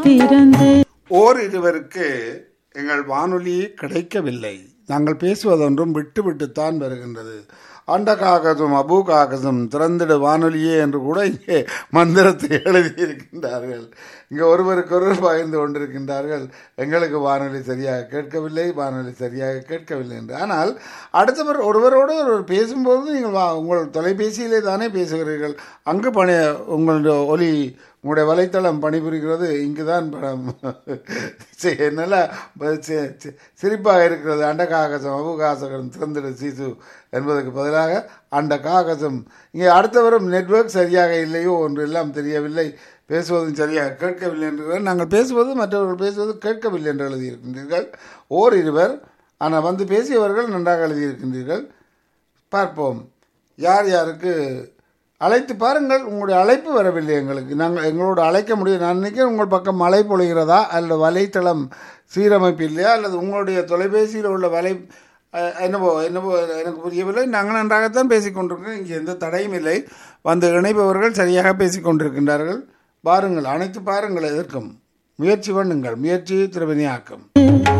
திறந்து ஓர் இருவருக்கு எங்கள் வானொலி கிடைக்கவில்லை நாங்கள் பேசுவதொன்றும் விட்டு விட்டுத்தான் வருகின்றது அண்ட காகசும் அபு காகசும் திறந்திடு வானொலியே என்று கூட இங்கே மந்திரத்தை எழுதியிருக்கின்றார்கள் இங்கே ஒருவருக்கொருவர் பகிர்ந்து கொண்டிருக்கின்றார்கள் எங்களுக்கு வானொலி சரியாக கேட்கவில்லை வானொலி சரியாக கேட்கவில்லை என்று ஆனால் அடுத்தவர் ஒருவரோடு ஒருவர் பேசும்போது நீங்கள் வா உங்கள் தொலைபேசியிலே தானே பேசுகிறீர்கள் அங்கு பணி உங்களுடைய ஒலி உங்களுடைய வலைத்தளம் பணிபுரிகிறது இங்கு தான் நல்லா சி- சி- சிரிப்பாக இருக்கிறது அண்ட காகசம் அபு காசகம் திறந்திட சீசு என்பதற்கு பதிலாக அண்ட காகசம் இங்கே அடுத்தவரும் நெட்வொர்க் சரியாக இல்லையோ ஒன்று எல்லாம் தெரியவில்லை பேசுவதும் சரியாக கேட்கவில்லை என்று நாங்கள் பேசுவது மற்றவர்கள் பேசுவது கேட்கவில்லை என்று எழுதியிருக்கின்றீர்கள் ஓர் இருவர் ஆனால் வந்து பேசியவர்கள் நன்றாக எழுதியிருக்கின்றீர்கள் பார்ப்போம் யார் யாருக்கு அழைத்து பாருங்கள் உங்களுடைய அழைப்பு வரவில்லை எங்களுக்கு நாங்கள் எங்களோட அழைக்க முடியும் நான் நினைக்கிறேன் உங்கள் பக்கம் மழை பொழிகிறதா அல்லது வலைத்தளம் சீரமைப்பு இல்லையா அல்லது உங்களுடைய தொலைபேசியில் உள்ள வலை அஹ், என்னவோ என்னவோ எனக்கு புரியவில்லை நாங்கள் நன்றாகத்தான் பேசிக்கொண்டிருக்கோம் இங்கே எந்த தடையும் இல்லை வந்து இணைப்பவர்கள் சரியாக பேசிக்கொண்டிருக்கின்றார்கள் பாருங்கள் அனைத்து பாருங்கள் எதற்கும் முயற்சி பண்ணுங்கள் முயற்சி திருவினையாக்கம்